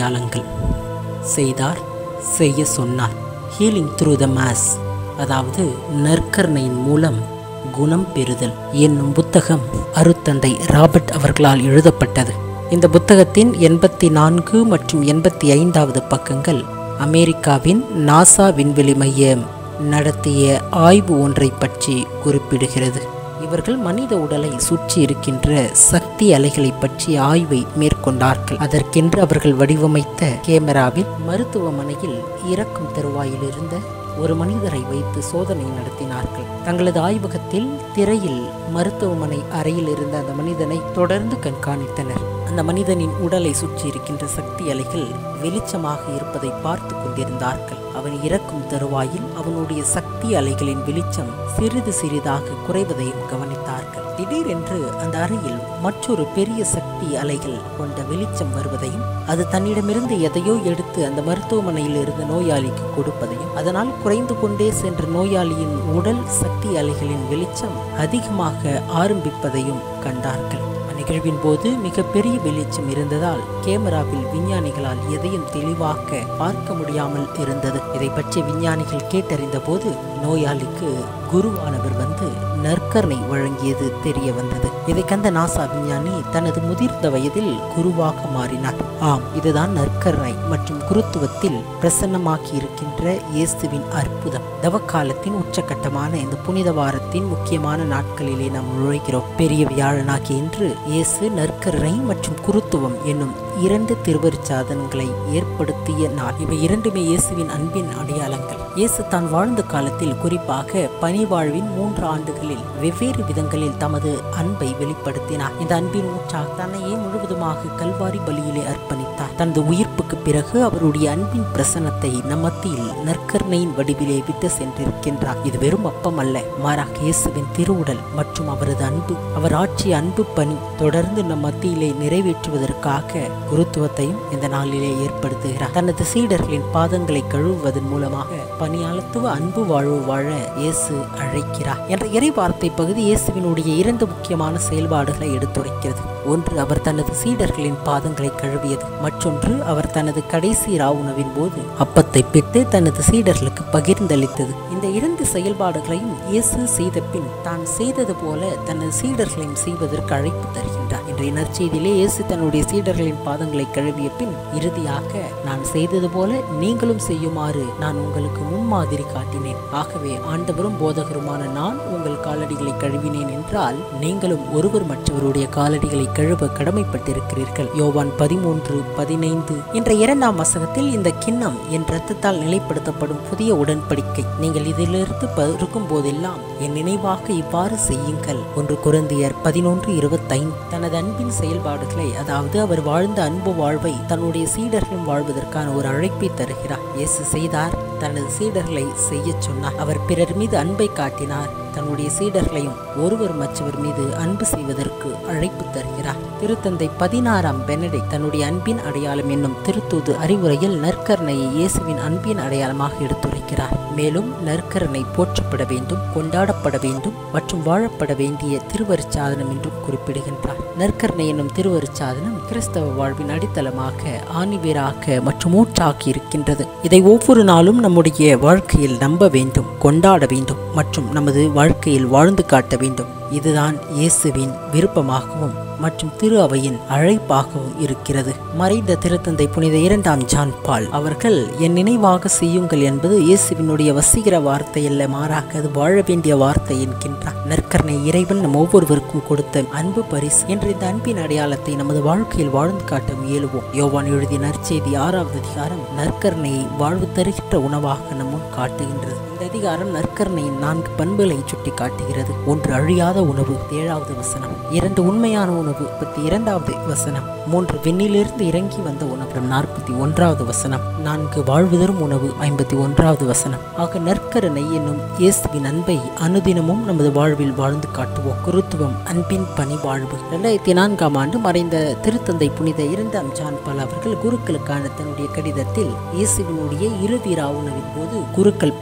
அடையாளங்கள் செய்தார் செய்ய சொன்னார் ஹீலிங் த்ரூ த மாஸ் அதாவது நற்கருணையின் மூலம் குணம் பெறுதல் என்னும் புத்தகம் அருத்தந்தை ராபர்ட் அவர்களால் எழுதப்பட்டது இந்த புத்தகத்தின் எண்பத்தி நான்கு மற்றும் எண்பத்தி ஐந்தாவது பக்கங்கள் அமெரிக்காவின் நாசா விண்வெளி மையம் நடத்திய ஆய்வு ஒன்றை பற்றி குறிப்பிடுகிறது இவர்கள் மனித உடலை சுற்றி இருக்கின்ற சக்தி அலைகளை பற்றிய ஆய்வை மேற்கொண்டார்கள் அதற்கென்று அவர்கள் வடிவமைத்த கேமராவில் மருத்துவமனையில் இறக்கும் தருவாயில் இருந்த ஒரு மனிதரை வைத்து சோதனை நடத்தினார்கள் தங்களது ஆய்வகத்தில் திரையில் மருத்துவமனை அறையில் இருந்த அந்த மனிதனை தொடர்ந்து கண்காணித்தனர் அந்த மனிதனின் உடலை சுற்றி இருக்கின்ற சக்தி அலைகள் வெளிச்சமாக இருப்பதை பார்த்து கொண்டிருந்தார்கள் அவன் இறக்கும் தருவாயில் அவனுடைய சக்தி அலைகளின் வெளிச்சம் சிறிது சிறிதாக குறைவதையும் கவனித்தார்கள் திடீரென்று அந்த அறையில் மற்றொரு பெரிய சக்தி அலைகள் கொண்ட வெளிச்சம் வருவதையும் அது தன்னிடமிருந்து எதையோ எடுத்து அந்த மருத்துவமனையில் இருந்த நோயாளிக்கு கொடுப்பதையும் அதனால் குறைந்து கொண்டே சென்ற நோயாளியின் உடல் சக்தி அலைகளின் வெளிச்சம் அதிகமாக ஆரம்பிப்பதையும் கண்டார்கள் நிகழ்வின் போது மிகப்பெரிய வெளிச்சம் இருந்ததால் கேமராவில் விஞ்ஞானிகளால் எதையும் தெளிவாக பார்க்க முடியாமல் இருந்தது இதை பற்றி விஞ்ஞானிகள் கேட்டறிந்த போது நோயாளிக்கு குருவானவர் வந்து நற்கரணை வழங்கியது தெரிய வந்தது இதை கண்ட நாசா விஞ்ஞானி தனது முதிர்ந்த வயதில் குருவாக மாறினார் ஆம் இதுதான் நற்கரணை மற்றும் குருத்துவத்தில் பிரசன்னமாக்கி இருக்கின்ற இயேசுவின் அற்புதம் தவக்காலத்தின் உச்சகட்டமான இந்த புனித வாரத்தின் முக்கியமான நாட்களிலே நாம் நுழைகிறோம் பெரிய வியாழனாகி இன்று இயேசு நற்கரணை மற்றும் குருத்துவம் என்னும் இரண்டு திருவருச்சாதனங்களை ஏற்படுத்திய நாள் இவை இரண்டுமே இயேசுவின் அன்பின் அடையாளங்கள் இயேசு தான் வாழ்ந்த காலத்தில் குறிப்பாக பணிவாழ்வின் மூன்று ஆண்டுகளில் வெவ்வேறு விதங்களில் தமது அன்பை வெளிப்படுத்தினார் இந்த அன்பின் ஊற்றாக தன்னையே முழுவதுமாக கல்வாரி பலியிலே அர்ப்பணித்தார் தனது உயிர்ப்புக்கு பிறகு அவருடைய அன்பின் பிரசனத்தை நம் மத்தியில் நற்கருணையின் வடிவிலே விட்டு சென்றிருக்கின்றார் இது வெறும் அப்பம் அல்ல மாறாக இயேசுவின் திருவுடல் மற்றும் அவரது அன்பு அவர் ஆற்றிய அன்பு பணி தொடர்ந்து நம் மத்தியிலே நிறைவேற்றுவதற்காக குருத்துவத்தையும் இந்த நாளிலே ஏற்படுத்துகிறார் தனது சீடர்களின் பாதங்களை கழுவுவதன் மூலமாக பணியாளத்துவ அன்பு வாழ்வு வாழ இயேசு அழைக்கிறார் என்ற இறை வார்த்தை பகுதி இயேசுவினுடைய இரண்டு முக்கியமான செயல்பாடுகளை எடுத்துரைக்கிறது ஒன்று அவர் தனது சீடர்களின் பாதங்களை கழுவியது மற்றொன்று அவர் தனது கடைசி ராவுணவின் போது அப்பத்தை பிட்டு தனது சீடர்களுக்கு பகிர்ந்தளித்தது இந்த இரண்டு செயல்பாடுகளையும் இயேசு செய்த பின் தான் செய்தது போல தனது சீடர்களையும் செய்வதற்கு அழைப்பு தருகின்றார் இன்றைய நற்செய்தியிலே இயேசு தன்னுடைய சீடர்களின் பாதங்களை கழுவிய பின் இறுதியாக நான் செய்தது போல நீங்களும் செய்யுமாறு நான் உங்களுக்கு முன்மாதிரி காட்டினேன் ஆகவே ஆண்டவரும் போதகருமான நான் உங்கள் காலடிகளை கழுவினேன் என்றால் நீங்களும் ஒருவர் மற்றவருடைய காலடிகளை கழுவ கடமைப்பட்டிருக்கிறீர்கள் யோவான் பதிமூன்று பதினைந்து என்ற இரண்டாம் வசகத்தில் இந்த கிண்ணம் என் இரத்தத்தால் நிலைப்படுத்தப்படும் புதிய உடன்படிக்கை நீங்கள் இதிலிருந்து பருக்கும் போதெல்லாம் என் நினைவாக இவ்வாறு செய்யுங்கள் ஒன்று குருந்தியர் பதினொன்று இருபத்தைந்து தனது அன்பின் செயல்பாடுகளை அதாவது அவர் வாழ்ந்த அன்பு வாழ்வை தன்னுடைய சீடர்களும் வாழ்வதற்கான ஒரு அழைப்பை தருகிறார் இயேசு செய்தார் தனது சீடர்களை செய்யச் சொன்னார் அவர் பிறர் மீது அன்பை காட்டினார் தன்னுடைய சீடர்களையும் ஒருவர் மற்றவர் மீது அன்பு செய்வதற்கு அழைப்பு தருகிறார் திருத்தந்தை பதினாறாம் பெனடை தன்னுடைய அன்பின் அடையாளம் என்னும் திருத்தூது அறிவுரையில் நற்கரணையை இயேசுவின் அன்பின் அடையாளமாக எடுத்துரைக்கிறார் மேலும் நற்கரணை போற்றப்பட வேண்டும் கொண்டாடப்பட வேண்டும் மற்றும் வாழப்பட வேண்டிய திருவருச்சாதனம் என்றும் குறிப்பிடுகின்றார் நற்கரணை என்னும் திருவருச்சாதனம் கிறிஸ்தவ வாழ்வின் அடித்தளமாக ஆணிவேராக மற்றும் ஊற்றாகி இருக்கின்றது இதை ஒவ்வொரு நாளும் நம்முடைய வாழ்க்கையில் நம்ப வேண்டும் கொண்டாட வேண்டும் மற்றும் நமது வாழ்க்கையில் வாழ்ந்து காட்ட வேண்டும் இதுதான் இயேசுவின் விருப்பமாகவும் மற்றும் திரு அவையின் அழைப்பாகவும் இருக்கிறது மறைந்த திருத்தந்தை புனித இரண்டாம் ஜான் பால் அவர்கள் என் நினைவாக செய்யுங்கள் என்பது இயேசுவினுடைய வசீகர வார்த்தை அல்ல மாறாக அது வாழ வேண்டிய வார்த்தை என்கின்றார் நற்கரணை இறைவன் நம் ஒவ்வொருவருக்கும் கொடுத்த அன்பு பரிசு என்ற இந்த அன்பின் அடையாளத்தை நமது வாழ்க்கையில் வாழ்ந்து காட்ட முயலுவோம் யோவான் எழுதிய நற்செய்தி ஆறாவது அதிகாரம் நற்கரணையை வாழ்வு தருகின்ற உணவாக நம் முன் காட்டுகின்றது இந்த அதிகாரம் நற்கரணையின் நான்கு பண்புகளை சுட்டி காட்டுகிறது ஒன்று அழியாத உணவு ஏழாவது வசனம் இரண்டு உண்மையான உணவு முப்பத்தி இரண்டாவது வசனம் மூன்று விண்ணிலிருந்து இறங்கி வந்த உணவு நாற்பத்தி ஒன்றாவது வசனம் நான்கு வாழ்வு தரும் உணவு ஐம்பத்தி ஒன்றாவது வசனம் ஆக நற்கரணை என்னும் இயேசுவின் அன்பை அனுதினமும் நமது வாழ்வில் வாழ்ந்து காட்டுவோம் குருத்துவம் அன்பின் பணி வாழ்வு இரண்டாயிரத்தி நான்காம் ஆண்டு மறைந்த திருத்தந்தை புனித இரண்டாம் ஜான் பால் அவர்கள் குருக்களுக்கான தன்னுடைய கடிதத்தில் இயேசுவினுடைய இறுதி ராவுணவின் போது குருக்கள் பிறந்தார்கள்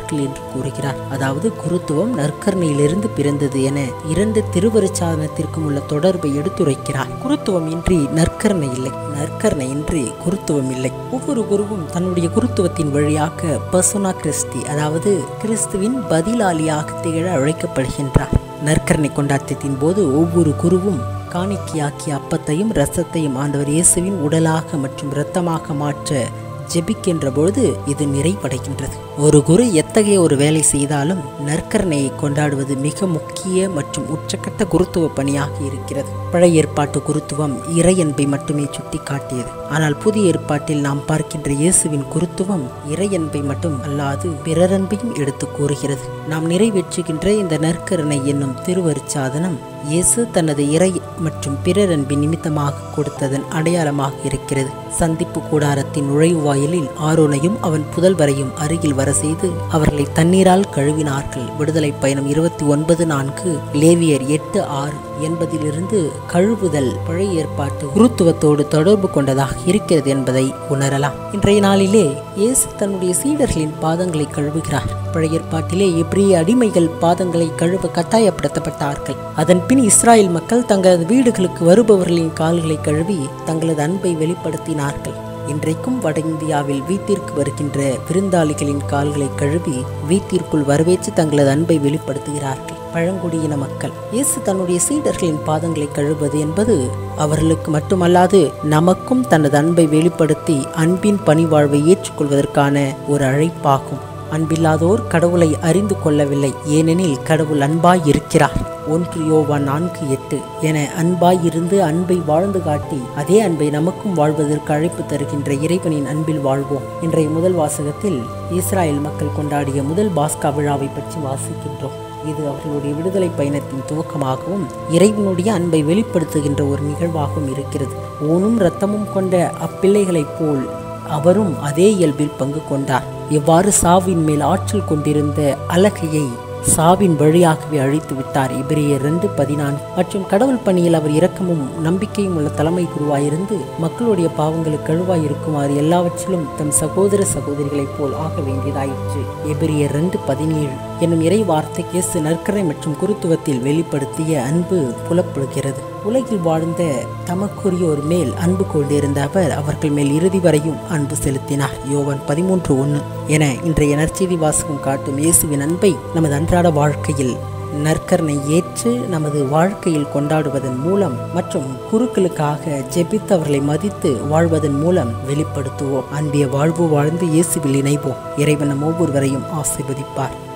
கருவினார்கள் என்று கூறுகிறார் அதாவது குருத்துவம் நற்கரணையிலிருந்து பிறந்தது என இரண்டு திருவருச்சாதனத்திற்கும் உள்ள தொடர்பை எடுத்துரைக்கிறார் குருத்துவம் இன்றி நற்கரணை இல்லை நற்கரணை இன்றி குருத்துவம் இல்லை ஒவ்வொரு குருவும் தன்னுடைய குருத்துவத்தின் வழியாக பர்சோனா கிறிஸ்தி அதாவது கிறிஸ்துவின் பதிலாளியாக திகழ அழைக்கப்படுகின்றார் நற்கரணை கொண்டாட்டத்தின் போது ஒவ்வொரு குருவும் காணிக்கையாக்கிய அப்பத்தையும் ரசத்தையும் ஆண்டவர் இயேசுவின் உடலாக மற்றும் இரத்தமாக மாற்ற ஜெபிக்கின்ற பொழுது இது நிறைவடைகின்றது ஒரு குரு எத்தகைய ஒரு வேலை செய்தாலும் நற்கரணையை கொண்டாடுவது மிக முக்கிய மற்றும் உச்சக்கட்ட குருத்துவ பணியாக இருக்கிறது பழைய ஏற்பாட்டு குருத்துவம் இறையன்பை மட்டுமே சுட்டி காட்டியது ஆனால் புதிய ஏற்பாட்டில் நாம் பார்க்கின்ற இயேசுவின் குருத்துவம் இறையன்பை மட்டும் அல்லாது பிறரன்பையும் எடுத்து கூறுகிறது நாம் நிறைவேற்றுகின்ற இந்த நற்கரணை என்னும் திருவருச்சாதனம் இயேசு தனது இறை மற்றும் பிறரன்பின் நிமித்தமாக கொடுத்ததன் அடையாளமாக இருக்கிறது சந்திப்பு கூடாரத்தின் நுழைவு வாயிலில் ஆரோனையும் அவன் புதல்வரையும் அருகில் வர செய்து அவர்களை தண்ணீரால் கழுவினார்கள் விடுதலை பயணம் இருபத்தி ஒன்பது நான்கு லேவியர் எட்டு ஆறு என்பதிலிருந்து கழுவுதல் பழைய ஏற்பாட்டு குருத்துவத்தோடு தொடர்பு கொண்டதாக இருக்கிறது என்பதை உணரலாம் இன்றைய நாளிலே இயேசு தன்னுடைய சீடர்களின் பாதங்களை கழுவுகிறார் பழைய ஏற்பாட்டிலே எப்ரிய அடிமைகள் பாதங்களை கழுவ கட்டாயப்படுத்தப்பட்டார்கள் அதன் பின் இஸ்ராயல் மக்கள் தங்களது வீடுகளுக்கு வருபவர்களின் கால்களை கழுவி தங்களது அன்பை வெளிப்படுத்தினார்கள் இன்றைக்கும் வட இந்தியாவில் வீட்டிற்கு வருகின்ற விருந்தாளிகளின் கால்களை கழுவி வீட்டிற்குள் வரவேற்று தங்களது அன்பை வெளிப்படுத்துகிறார்கள் பழங்குடியின மக்கள் இயேசு தன்னுடைய சீடர்களின் பாதங்களை கழுவது என்பது அவர்களுக்கு மட்டுமல்லாது நமக்கும் தனது அன்பை வெளிப்படுத்தி அன்பின் பணிவாழ்வை ஏற்றுக்கொள்வதற்கான ஒரு அழைப்பாகும் அன்பில்லாதோர் கடவுளை அறிந்து கொள்ளவில்லை ஏனெனில் கடவுள் அன்பாய் இருக்கிறார் ஒன்று யோவா நான்கு எட்டு என அன்பாய் இருந்து அன்பை வாழ்ந்து காட்டி அதே அன்பை நமக்கும் வாழ்வதற்கு அழைப்பு தருகின்ற இறைவனின் அன்பில் வாழ்வோம் இன்றைய முதல் வாசகத்தில் இஸ்ராயல் மக்கள் கொண்டாடிய முதல் பாஸ்கா விழாவை பற்றி வாசிக்கின்றோம் இது அவர்களுடைய விடுதலை பயணத்தின் துவக்கமாகவும் இறைவனுடைய அன்பை வெளிப்படுத்துகின்ற ஒரு நிகழ்வாகவும் இருக்கிறது ஊனும் இரத்தமும் கொண்ட அப்பிள்ளைகளைப் போல் அவரும் அதே இயல்பில் பங்கு கொண்டார் இவ்வாறு சாவின் மேல் ஆற்றல் கொண்டிருந்த அழகையை சாவின் வழியாகவே அழித்து விட்டார் இபிரியர் ரெண்டு பதினான்கு மற்றும் கடவுள் பணியில் அவர் இரக்கமும் நம்பிக்கையும் உள்ள தலைமை குருவாயிருந்து மக்களுடைய பாவங்களுக்கு கழுவாய் இருக்குமாறு எல்லாவற்றிலும் தம் சகோதர சகோதரிகளைப் போல் ஆக வேண்டியதாயிற்று எபிரியர் ரெண்டு பதினேழு என்னும் இறை வார்த்தை இயேசு நற்கரை மற்றும் குருத்துவத்தில் வெளிப்படுத்திய அன்பு புலப்படுகிறது உலகில் வாழ்ந்த தமக்குரியோர் மேல் அன்பு கொண்டிருந்த அவர் அவர்கள் மேல் இறுதி வரையும் அன்பு செலுத்தினார் யோவன் பதிமூன்று ஒன்று என இன்றைய நற்செய்தி வாசகம் காட்டும் இயேசுவின் அன்பை நமது அன்றாட வாழ்க்கையில் நற்கரனை ஏற்று நமது வாழ்க்கையில் கொண்டாடுவதன் மூலம் மற்றும் குருக்களுக்காக ஜெபித்து அவர்களை மதித்து வாழ்வதன் மூலம் வெளிப்படுத்துவோம் அன்பிய வாழ்வு வாழ்ந்து இயேசுவில் இணைவோம் இறைவன் நம் ஒவ்வொருவரையும் ஆசீர்வதிப்பார்